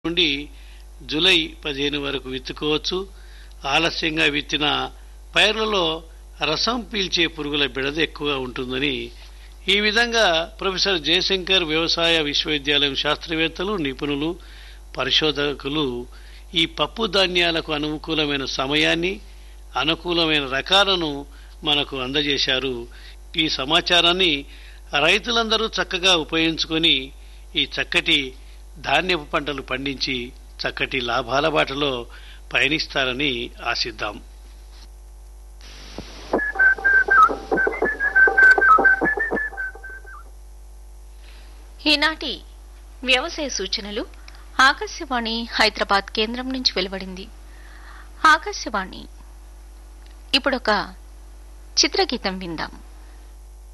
నుండి జూలై పదిహేను వరకు విత్తుకోవచ్చు ఆలస్యంగా విత్తిన పైర్లలో రసం పీల్చే పురుగుల బెడద ఎక్కువగా ఉంటుందని ఈ విధంగా ప్రొఫెసర్ జయశంకర్ వ్యవసాయ విశ్వవిద్యాలయం శాస్త్రవేత్తలు నిపుణులు పరిశోధకులు ఈ పప్పు ధాన్యాలకు అనుకూలమైన సమయాన్ని అనుకూలమైన రకాలను మనకు అందజేశారు ఈ సమాచారాన్ని రైతులందరూ చక్కగా ఉపయోగించుకొని ఈ చక్కటి ధాన్యపు పంటలు పండించి చక్కటి లాభాల బాటలో పయనిస్తారని ఆశిద్దాం ఈనాటి వ్యవసాయ సూచనలు ఆకాశవాణి హైదరాబాద్ కేంద్రం నుంచి వెలువడింది ఆకాశవాణి ఇప్పుడొక చిత్రగీతం విందాం